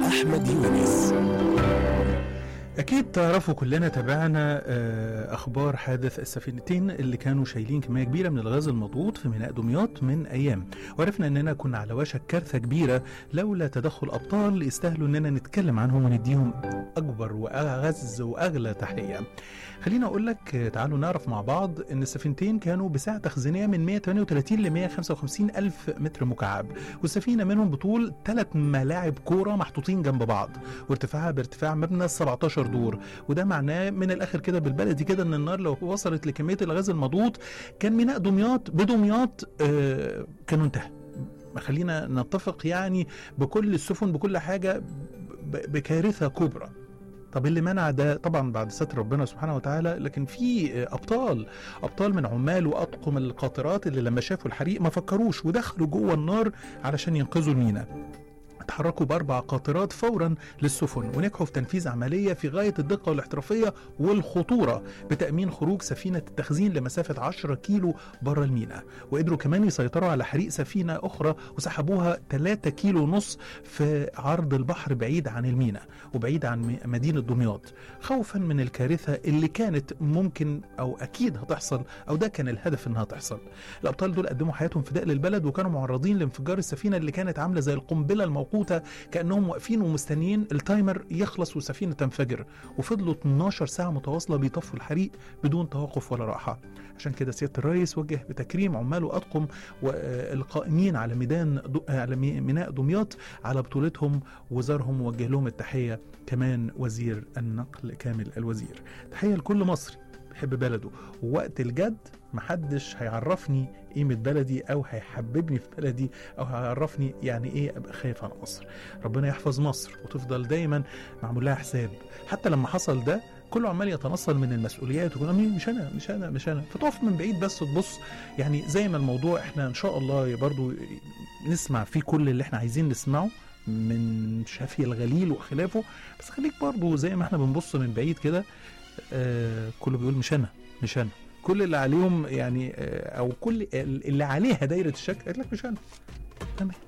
أحمد يونس أكيد تعرفوا كلنا تابعنا آه، أخبار حادث السفينتين اللي كانوا شايلين كمية كبيرة من الغاز المضغوط في ميناء دمياط من أيام وعرفنا أننا كنا على وشك كارثة كبيرة لولا تدخل أبطال يستاهلوا أننا نتكلم عنهم ونديهم أكبر وأغز وأغلى تحية خلينا أقول لك آه، تعالوا نعرف مع بعض أن السفينتين كانوا بسعة تخزينية من 138 ل 155 ألف متر مكعب والسفينة منهم بطول ثلاث ملاعب كورة محطوطين جنب بعض وارتفاعها بارتفاع مبنى 17 دور وده معناه من الاخر كده بالبلدي كده ان النار لو وصلت لكميه الغاز المضغوط كان ميناء دمياط بدمياط آه كانوا انتهى خلينا نتفق يعني بكل السفن بكل حاجه ب- بكارثه كبرى طب اللي منع ده طبعا بعد ستر ربنا سبحانه وتعالى لكن في آه، ابطال ابطال من عمال واطقم القاطرات اللي لما شافوا الحريق ما فكروش ودخلوا جوه النار علشان ينقذوا الميناء اتحركوا باربع قاطرات فورا للسفن ونجحوا في تنفيذ عمليه في غايه الدقه والاحترافيه والخطوره بتامين خروج سفينه التخزين لمسافه 10 كيلو بره الميناء وقدروا كمان يسيطروا على حريق سفينه اخرى وسحبوها 3 كيلو ونص في عرض البحر بعيد عن الميناء وبعيد عن م- مدينه دمياط خوفا من الكارثه اللي كانت ممكن او اكيد هتحصل او ده كان الهدف انها تحصل الابطال دول قدموا حياتهم فداء للبلد وكانوا معرضين لانفجار السفينه اللي كانت عامله زي القنبله الموقوته كانهم واقفين ومستنيين التايمر يخلص والسفينه تنفجر وفضلوا 12 ساعه متواصله بيطفوا الحريق بدون توقف ولا راحه عشان كده سياده الرئيس وجه بتكريم عمال واطقم والقائمين على ميدان دو- على مي- ميناء دمياط على بطولتهم وزارهم ووجه لهم التحيه كمان وزير النقل كامل الوزير تحيه لكل مصري بيحب بلده ووقت الجد محدش هيعرفني قيمة بلدي أو هيحببني في بلدي أو هيعرفني يعني إيه أبقى خايف على مصر ربنا يحفظ مصر وتفضل دايما معمول لها حساب حتى لما حصل ده كله عمال يتنصل من المسؤوليات ويقول "أمي مش انا مش انا مش انا فتقف من بعيد بس تبص يعني زي ما الموضوع احنا ان شاء الله برضو نسمع فيه كل اللي احنا عايزين نسمعه من شافي الغليل وخلافه بس خليك برضو زي ما احنا بنبص من بعيد كده آه كله بيقول مش انا مش انا كل اللي عليهم يعني آه او كل اللي عليها دايره الشك قالت لك مش انا تمام